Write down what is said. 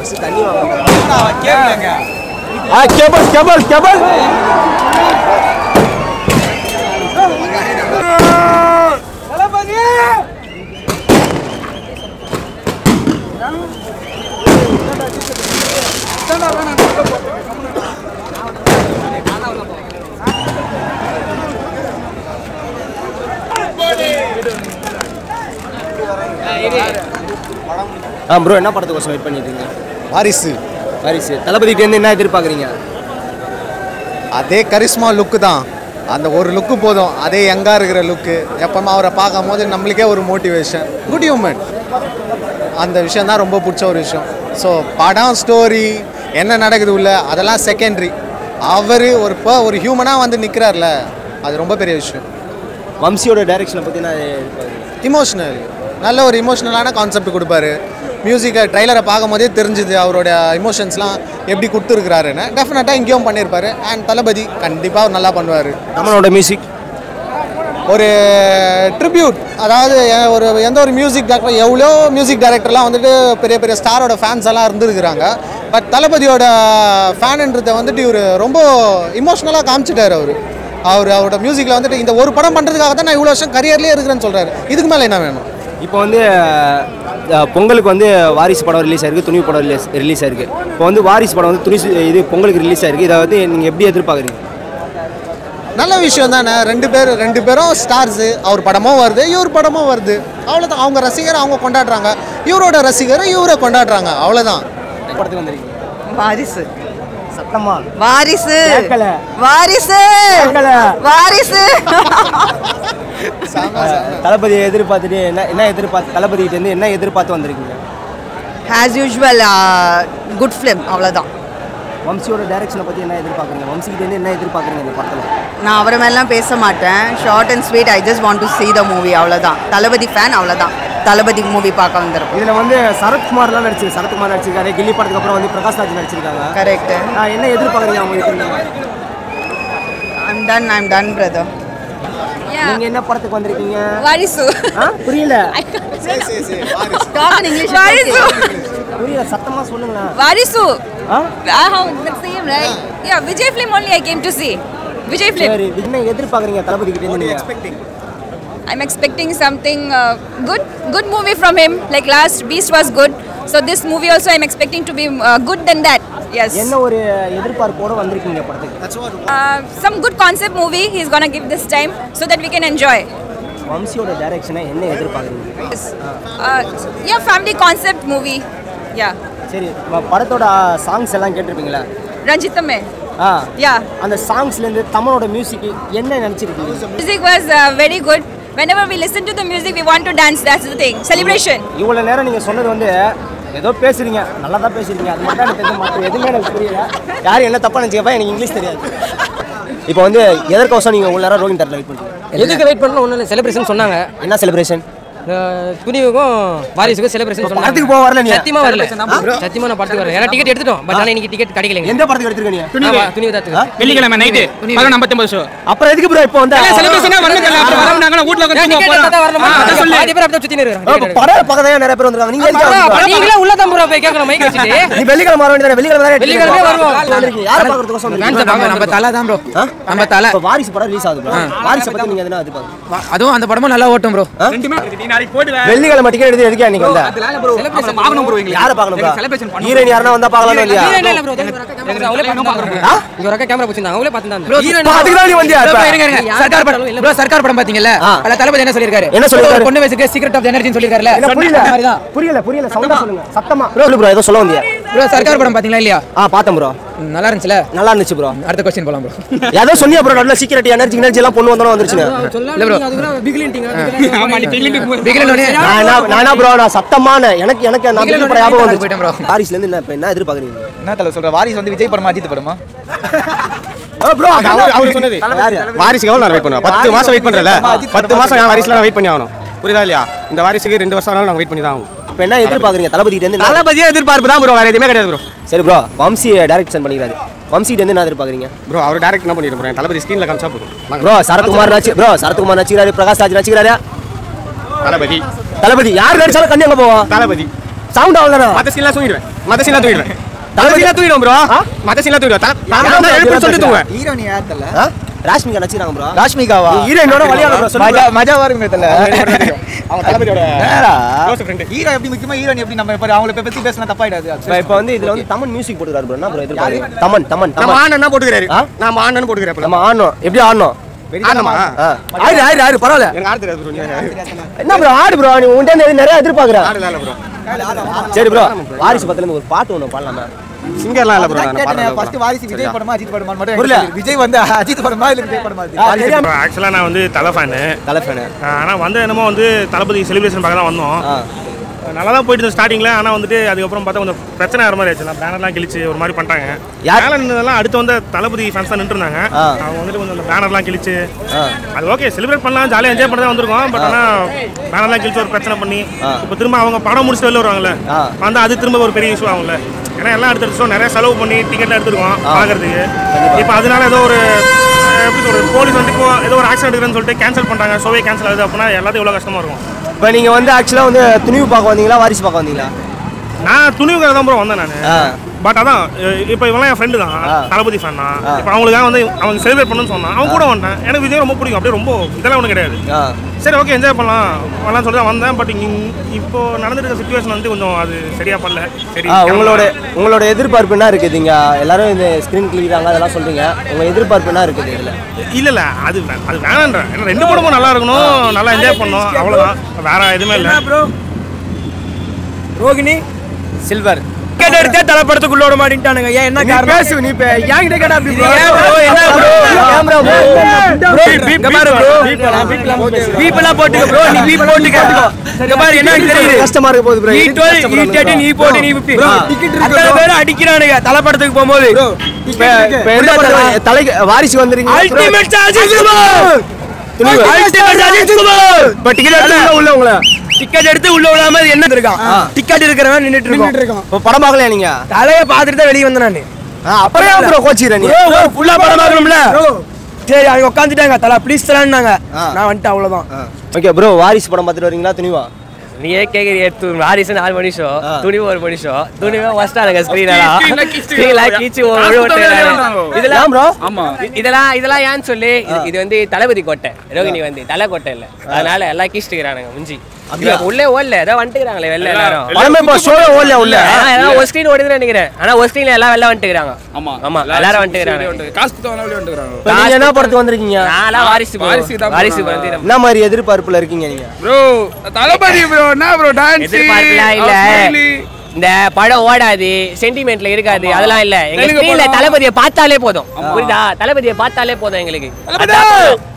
ஆ cable cable cable ஆ bro என்ன படத்துக்கு வெயிட் பண்ணிட்டு இருக்கீங்க வாரிசு வாரிசு தளபதிட்டேருந்து என்ன எதிர்பார்க்குறீங்க அதே கரிஸ்மா லுக்கு தான் அந்த ஒரு லுக்கு போதும் அதே யங்காக இருக்கிற லுக்கு எப்பவுமே அவரை பார்க்கும் போது நம்மளுக்கே ஒரு மோட்டிவேஷன் குட் ஹியூமன் அந்த விஷயம் தான் ரொம்ப பிடிச்ச ஒரு விஷயம் ஸோ படம் ஸ்டோரி என்ன நடக்குது உள்ள அதெல்லாம் செகண்டரி அவர் ஒரு இப்போ ஒரு ஹியூமனாக வந்து நிற்கிறார்ல அது ரொம்ப பெரிய விஷயம் வம்சியோட டைரக்ஷனை பற்றி என்ன எதிர்பார்க்குறீங்க இமோஷ்னல் நல்ல ஒரு இமோஷ்னலான கான்செப்ட் கொடுப்பாரு மியூசிக்கை ட்ரைலரை பார்க்கும்போதே தெரிஞ்சுது அவரோட இமோஷன்ஸ்லாம் எப்படி கொடுத்துருக்குறாருன்னு டெஃபினட்டாக இங்கேயும் பண்ணியிருப்பாரு அண்ட் தளபதி கண்டிப்பாக அவர் நல்லா பண்ணுவார் நம்மளோட மியூசிக் ஒரு ட்ரிபியூட் அதாவது எ- ஒரு எந்த ஒரு மியூசிக் டைரக்டர் எவ்வளோ மியூசிக் டைரக்டர்லாம் வந்துட்டு பெரிய பெரிய ஸ்டாரோட ஃபேன்ஸ் எல்லாம் இருந்திருக்கிறாங்க பட் தளபதியோட ஃபேனுன்றதை வந்துட்டு இவர் ரொம்ப இமோஷ்னலாக காமிச்சிட்டார் அவர் அவர் அவரோட மியூசிக்கில் வந்துட்டு இந்த ஒரு படம் பண்ணுறதுக்காக தான் நான் இவ்வளோ வருஷம் கரியர்லேயே இருக்கிறேன்னு சொல்கிறாரு இதுக்கு மேலே என்ன வேணும் இப்போ வந்து அஹ், பொங்கலுக்கு வந்து வாரிசு படம் ரிலீஸ் ஆயிருக்கு துணிவு படம் ரிலீஸ் ரிலீஸ் ஆயிருக்கு இப்போ வந்து வாரிசு படம் வந்து துணி இது பொங்கலுக்கு ரிலீஸ் ஆயிருக்கு இதை வந்து நீங்கள் எப்படி எதிர்பார்க்குறீங்க நல்ல விஷயம் தானே ரெண்டு பேர் ரெண்டு பேரும் ஸ்டார்ஸு அவர் படமும் வருது இவர் படமும் வருது அவ்வளோதான் அவங்க ரசிகரை அவங்க கொண்டாடுறாங்க இவரோட ரசிகரை இவரை கொண்டாடுறாங்க அவ்வளோதான் படத்துக்கு வந்திருக்கீங்க வாரிசு சத்தமா வாரிசு கேட்கல. வாரிசு கேட்கல. வாரிசு தளபதியை எதிர்பார்த்துட்டு என்ன என்ன எதிர்பார்த்து தளபதிகிட்டேருந்து என்ன எதிர்பார்த்து வந்திருக்கீங்க ஆஸ் யூஷுவல் குட் ஃபிலிம் அவ்வளோதான் வம்சியோட டைரக்ஷனை பற்றி என்ன எதிர்பார்க்குறீங்க வம்சிக்கிட்டேருந்து என்ன எதிர்பார்க்குறீங்க இந்த படத்தில் நான் அவரை மேலாம் பேச மாட்டேன் short and sweet I just want to see the movie அவ்வளோதான் தளபதி ஃபேன் அவ்வளோதான் தளபதி மூவி பார்க்க வந்துடும் இதில் வந்து சரத்குமார்லாம் நடிச்சிருக்கு சரத்குமார் நடிச்சிருக்காரு கில்லி படத்துக்கு அப்புறம் வந்து பிரகாஷ் ராஜ் நடிச்சிருக்காங்க கரெக்ட் ஆ, என்ன எதிர்பார்க்குறீங்க அவங்க கிட்ட I'm done I'm done brother நீங்க என்ன படத்துக்கு வந்திருக்கீங்க Varisu. ஆ? புரியல டாக் இன் இங்கிலீஷ் Varisu. புரியல சத்தமா சொல்லுங்களேன் Varisu. Ah? Ah, how the same, right? Yeah, Vijay film only I came to see. Vijay film. சரி என்ன எதிர்பார்க்குறீங்க தளபதி கிட்ட இருந்து நீங்க I'm expecting something uh, good, good movie from him. Like last Beast was good. So this movie also I'm expecting to be uh, good than that. Yes. என்ன ஒரு எதிர்பார்ப்போட வந்திருக்கீங்க படத்துக்கு Uh, some good concept movie he's gonna give this time so that we can enjoy. வம்சியோட டைரக்ஷனை என்ன எதிர்பார்க்குறீங்க Yes. Uh, yeah, family concept movie. Yeah. சரி ம- படத்தோட சாங்ஸ் எல்லாம் கேட்டிருப்பீங்களா Ranjitame. ஆ Yeah. அந்த சாங்ஸ்லேருந்து தமிழோட மியூசிக் என்ன நினச்சிருக்கீங்க Music was uh, very good. Whenever we listen to the music, we want to dance. That's the thing. Celebration. இவ்வளோ நேரம் நீங்கள் சொன்னது வந்து ஏதோ பேசுறீங்க நல்லா தான் பேசுறீங்க அது மட்டும் எனக்கு தெரிஞ்ச மற்ற எதுவுமே எனக்கு புரியல யாரும் என்ன தப்பா நினச்சிக்கப்பா எனக்கு இங்கிலீஷ் தெரியாது இப்போ வந்து எதற்கோசம் நீங்கள் உள்ள நேரம் ரோகின் தரல வெயிட் பண்ணுறீங்க எதுக்கு வெயிட் பண்ணணும் ஒன்றும் இல்லை செலிப்ரேஷன் சொன்னாங்க என்ன செலிப்ரேஷன் இந்த துணிவுக்கும் வாரிசுக்கும் செலிப்ரேஷன் சொன்னாங்க படத்துக்கு போக வரல நீ? சத்தியமா வரல சத்தியமா நான் படத்துக்கு வரல ஏன்னா டிக்கெட் எடுத்துட்டோம் பட் ஆனால் இன்னைக்கு டிக்கெட் கிடைக்கல எந்த படத்துக்கு எடுத்துருக்க நீ ஆமா, துணிவு தான் வெள்ளிக்கிழமை நைட்டு பதினொன்று ஐம்பத்தொம்பது ஷோ அப்புறம் எதுக்கு ப்ரோ இப்போ வந்து செலிப்ரேஷனா வரணும் அப்புறம் வரவனாங்களா வீட்ல உட்காந்து தூங்க போறோம் ஆ, அதான் சொல்லு பாதி பேர் அப்படியே சுத்தி அப்ப படம் பக்கம் தான் நிறைய பேர் வந்திருக்காங்க நீங்க எதுக்கு வந்து- நீங்களே உள்ள தான் ப்ரோ போய் கேட்கணும் மைக் வச்சுட்டு நீ வெள்ளிக்கிழமை வர வேண்டியது வெள்ளிக்கிழமை தானே வெள்ளிக்கிழமை வருவோம். வந்திருக்கீங்க யாரை பார்க்கறதுக்கோசம் வந்திருக்கீங்க? நம்ம தலை தான் ப்ரோ ஆ? நம்ம தலை இப்ப வாரிசு படம் ரிலீஸ் ஆகுது bro. வாரிசை பத்தி நீங்க எதுனா எதிர்பார்க்கறீங்க? அதுவும் அந்த படமும் நல்லா ஓட்டும் ப்ரோ ரெண்டுமே நீ நாளைக்கு போடுவேன் வெள்ளிக்கிழமை டிக்கெட் எடுத்து எதுக்கே நீங்க வந்த பார்க்கணும் ப்ரோ எங்களுக்கு யாரை பார்க்கணும் bro? செலிப்ரேஷன் பண்ணணும் ஹீரோயின் யாருன்னா வந்தா பார்க்கலாம் இல்லையா இல்ல இல்ல ப்ரோ அவங்களே பார்த்துட்டாங்க ஆ? இங்க ஒரு அக்கா கேமரா வச்சிருந்தாங்க அவங்களே பார்த்துட்டாங்க இப்ப அதுக்கு தான் நீ வந்தியா இப்ப? ப்ரோ, இருங்க இருங்க சர்க்கார் படம் ப்ரோ சர்க்கார் படம் பாத்தீங்கல்ல ஆ. அதுல தளபதி என்ன சொல்லிருக்காரு என்ன சொல்லிருக்காரு? ஒரு பொண்ணு வயசுக்கு சீக்ரெட் ஆஃப் எனர்ஜின்னு சொல்லிருக்காருல என்ன புரியல அந்த மாதிரிதான் புரியல புரியல சவுண்டா சொல்லுங்க சத்தமா ப்ரோ ப்ரோ ஏதோ சொல்ல வந்தியா ப்ரோ சர்க்கார் படம் பாத்தீங்களா இல்லையா ஆ பார்த்தேன் ப்ரோ ம், நல்லா இருந்துச்சுல நல்லா இருந்துச்சு ப்ரோ அடுத்த கொஸ்டின் போலாம் ப்ரோ ஏதோ சொன்னியா ப்ரோ நல்ல சீக்கிரட் எனர்ஜி எனர்ஜி எல்லாம் பொண்ணு வந்தோம் வந்துருச்சுங்க இல்ல ப்ரோ ஆமா நீ பிகிலன் உடனே நான் என்ன நான் என்ன ப்ரோ நான் சத்தமான எனக்கு எனக்கு நான் நீங்களும் பிகில் படம் ஞாபகம் போயிட்டேன் வந்துச்சு bro. வாரிசுல இருந்து என்ன இப்ப என்ன எதிர்பார்க்கறீங்க என்ன தலை சொல்ற வாரிசு வந்து விஜய் படமா அஜித் படமா ப்ரோ அவர் சொன்னது வாரிசுக்கு எவ்வளோ நான் வெயிட் பண்ணுவேன் பத்து மாசம் வெயிட் பண்றல பத்து மாசம் நான் வாரிசுல நான் வெயிட் பண்ணி ஆகணும் புரியுதா இல்லையா இந்த வாரிசுக்கு ரெண்டு வருஷம் ஆனாலும் நாங்கள் வெயிட் பண்ணி தான் ஆகும் இப்ப என்ன எதிர்பார்க்கறீங்க தளபதி கிட்ட இருந்து என்ன- தளபதியே எதிர்பார்ப்பு தான் ப்ரோ வேற எதுவுமே கிடையாது ப்ரோ சரி ப்ரோ வம்சி டைரக்ஷன் பண்ணிக்கிறாரு வம்சி கிட்ட இருந்து என்ன எதிர்பார்க்கறீங்க ப்ரோ அவர் டேரக்ட் என்ன பண்ணிட்டு ப்ரோ தளபதி ஸ்க்ரீன்ல காமிச்சா போதும் ப்ரோ சரத்குமார் நடிச்சு ப்ரோ சரத்குமார் நடிச்சுக்கிறாரு பிரகாஷ் ராஜ் நடிச்சுக்கிறாரு தளபதி தளபதி யார் நடிச்சாலும் கண்ணு எங்க போவோம் தளபதி சவுண்ட் அவ்வளோதானா மத்த சீன்லாம் தூங்கிடுவேன் மத்த சீன்லாம் தூங்கிடுவேன் மத்த சீன்லாம் தூங்கிடுவோம் ப்ரோ மத்த சீன்லாம் தூங்கிடுவோம் தல- தல- தல- எழுப்பி சொல்லிட்டு தூங்குவேன் ஹீரோனி யார் தெரியல ஆ? ராஷ்மிகா நடிச்சிருக்காங்க ப்ரோ ராஷ்மிகாவா ஹீரோயினோட வழியாக ப்ரோ மஜா மஜா வருங்க தெரியல அவங்க தளபதியோட க்ளோஸ் ஃப்ரெண்டு ஹீரோ எப்படி முக்கியமா ஹீரோனி எப்படி நம்ம இப்போ அவங்கள பத்தி பேசினா தப்பாயிடாது இப்போ வந்து இதுல வந்து தமன் மியூசிக் போட்டுக்கிறாரு ப்ரோ என்ன ப்ரோ எதிர்பார்க்கு தமன் தமன் நம்ம தமன் ஆனன்னா போட்டுக்கிறாரு ஆ? நம்ம ஆனன்னு போட்டுக்கிறாரு நம்ம ஆடணும் எப்படி ஆடணும் ஆனமா ஆ. ஆயிரு ஆயிரு ஆயிரு பரவாயில்ல எனக்கு ஆடு தெரியாது bro. என்ன ப்ரோ ஆடு ப்ரோ நீ உன்ட்ட நிறைய எதிர்பார்க்குறேன் ஆடுலாம் இல்ல ப்ரோ சரி ப்ரோ வாரிசு பத்துல இருந்து ஒரு பாட்டு ஒன்று பாடலாமா சிங்கர்லாம் இல்ல ப்ரோ ஃபர்ஸ்ட் வாரிசு விஜய் படமா அஜித் படமா மட்டும் புரியல. எனக்கு விஜய் வந்து அஜித் படமா இல்ல விஜய் படமா ஆ, தெரியாம ஆக்சுவலாக நான் வந்து தலை ஃபேனு தலை ஃபேனு ஆனால் வந்து என்னமோ வந்து தளபதி செலிப்ரேஷன் பார்க்க தான் வந்தோம் ஆ நல்லா தான் போயிட்டு இருந்தோம் ஸ்டார்டிங்கில் ஆனால் வந்துட்டு அதுக்கப்புறம் பார்த்தா கொஞ்சம் பிரச்சனை ஆகிற மாதிரி ஆச்சு பேனர்லாம் கிழிச்சு ஒரு மாதிரி பண்ணிட்டாங்க யார்? மேலே நின்றதெல்லாம் அடுத்து வந்து தளபதி ஃபேன்ஸ் தான் நின்றுருந்தாங்க ஆ. அவங்க வந்துட்டு கொஞ்சம் அந்த பேனர்லாம் கிழிச்சு ஆ. அது ஓகே செலிப்ரேட் பண்ணலாம் ஜாலியாக என்ஜாய் பண்ண தான் வந்திருக்கோம் பட் ஆனால் பேனர்லாம் கிழிச்சு ஒரு பிரச்சனை பண்ணி ஆ. இப்போ திரும்ப அவங்க படம் முடிச்சுட்டு வெளில வருவாங்கல்ல ஆ. வந்து அது திரும்ப ஒரு பெரிய இஷ்யூ ஆகும்ல ஏன்னா எல்லாம் எடுத்து எடுத்துட்டோம் நிறைய செலவு பண்ணி டிக்கெட்லாம் எடுத்துருக்கோம் பார்க்கறதுக்கு இப்போ அதனால ஏதோ ஒரு அஹ், எப்படி சொல்றது போலீஸ் வந்து இப்போ ஏதோ ஒரு ஆக்ஷன் எடுக்கிறேன்னு சொல்லிட்டு கேன்சல் பண்ணிட்டாங்க ஷோவே கேன்சல் ஆகுது அப்படின்னா எல்லாத்தையும் எவ்வளோ கஷ்டமா இருக்கும் இப்போ நீங்க வந்து ஆக்சுவலாக வந்து துணிவு பார்க்க வந்தீங்களா வாரிசு பார்க்க வந்தீங்களா நான் துணிவுக்காக தான் ப்ரோ வந்தேன் நான் ஆ பட் அதான் அஹ், இப்போ இவெல்லாம் என் ஃப்ரெண்டு தான் ஆ. தளபதி ஃபேன் தான் ஆ. இப்போ அவங்களுக்காக வந்து அவங்க செலிப்ரேட் பண்ணணும்னு சொன்னான் அவன் கூட வந்தேன் எனக்கு விஜய் ரொம்ப பிடிக்கும் அப்படியே ரொம்ப இதெல்லாம் ஒன்றும் கிடையாது ஆ சரி ஓகே என்ஜாய் பண்ணலாம் வரலாம்னு சொல்லி தான் வந்தேன் பட் இங்கே இப்போ நடந்துட்டு இருக்க சுச்சுவேஷன் வந்து கொஞ்சம் அது சரியா பண்ணல சரி ஆ உங்களோட உங்களோட எதிர்பார்ப்பு என்ன இருக்குது இங்க எல்லாரும் இந்த ஸ்க்ரீன் கிளிக்கிறாங்க அதெல்லாம் சொல்றீங்க உங்க எதிர்பார்ப்பு என்ன இருக்குது இதுல இல்ல இல்ல அது வே- அது வேணான்றேன் ஏன்னா ரெண்டு படமும் நல்லா இருக்கணும் நல்லா என்ஜாய் பண்ணணும் அவ்வளவுதான் வேற எதுவுமே இல்லை ரோகிணி சில்வர் டிக்கெட் எடுத்தே தலைப்படத்துக்குள்ள விட மாட்டேன்ட்டானுங்க ஏன் என்ன காரணம் பேசு நீ இப்ப என்கிட்ட கேட்டா அப்படி இது ஏன் bro? என்ன bro? கேமரா Bro, இங்க பாரு bro. beep எல்லாம் போட்டுக்க bro. நீ beep போட்டுக்க. இங்க பாரு, என்னன்னு தெரியுது? கஷ்டமா இருக்க போகுது bro. E12, E13, நீ போட்டு நீ விப்பி. அத்தனை பேரும் அடிக்கிறானுங்க தலைப்படத்துக்கு போகும்போது இப்ப இப்ப எந்த படத்துல தலைக்கு வாரிசு வந்துறீங்க அல்டிமேட் அஜித் குமார் அல்டிமேட் அஜித் குமார் இப்ப டிக்கெட் எடுத்து உள்ள உங்களை டிக்கெட் எடுத்து உள்ள விடாம இது என்ன இருக்கான் டிக்கெட் இருக்கிறவன் நின்னுட்டு இருக்கான் இப்ப படம் பார்க்கலையா நீங்க தலைய பாத்துட்டு தான் வெளிய வந்தேன் நானு ஆ, அப்புறம் ஏன் ப்ரோ கோச்சிக்கிற நீ ஃபுல்லா படம் பார்க்கணும்ல சரி அவங்க உட்காந்துட்டாங்க தலா ப்ளீஸ் தலான்னாங்க ஆ. நான் வந்துட்டு அவ்வளவுதான் ஓகே ப்ரோ வாரிசு படம் பார்த்துட்டு வரீங்களா துணிவா நீயே கேக்குறீங்க து வாரிசு நாலு மணி ஷோ ஆ. துணிவு ஒரு மணி ஷோ துணிவே வஸ்டானுங்க ஸ்க்ரீனெல்லாம் ஸ்க்ரீன்ல கீச்சு. ஸ்க்ரீன்ல கீச்சு ஒரு இதெல்லாம் ப்ரோ ஆமா இதெல்லாம் இதெல்லாம் ஏன்னு சொல்லி இது- இது வந்து தளபதி கோட்டை ரோகிணி வந்து தலை கோட்டை இல்ல அதனால எல்லாம் கீச்சிட்டுக்கிறானுங்க முஞ்சி அப்படியா? இப்ப உள்ளே ஓடல ஏதோ வந்துட்டுக்கிறாங்களே வெளில எல்லாரும் படமே இப்போ ஷோ ஓடல உள்ள ஆனா, எல்லாம் ஒரு ஸ்க்ரீன் ஓடுதுன்னு நினைக்கிறேன் ஆனா ஒரு ஸ்க்ரீன்ல எல்லாம் வெளில வந்துட்டுக்கிறாங்க ஆமா ஆமா எல்லாரும் வந்துட்டுக்கிறாங்க காசு கொடுத்தவங்க வெளியே வந்துக்கிறாங்க இப்ப நீங்க என்ன படத்துக்கு வந்திருக்கீங்க நான்லாம் வாரிசு bro. வாரிசு தான் bro. வாரிசு வந்து நம்ம என்ன மாதிரி எதிர்பார்ப்புல இருக்கீங்க நீங்க ப்ரோ தளபதி ப்ரோ என்ன ப்ரோ டான்ஸ் எதிர்பார்ப்புலாம் இல்ல இந்த படம் ஓடாது சென்டிமெண்ட்ல இருக்காது அதெல்லாம் இல்ல எங்க தெலுங்கு ஸ்கிரீன்ல படம். தளபதியை பார்த்தாலே போதும் புரியுதா தளபதியை பார்த்தாலே போதும் எங்களுக்கு அதான்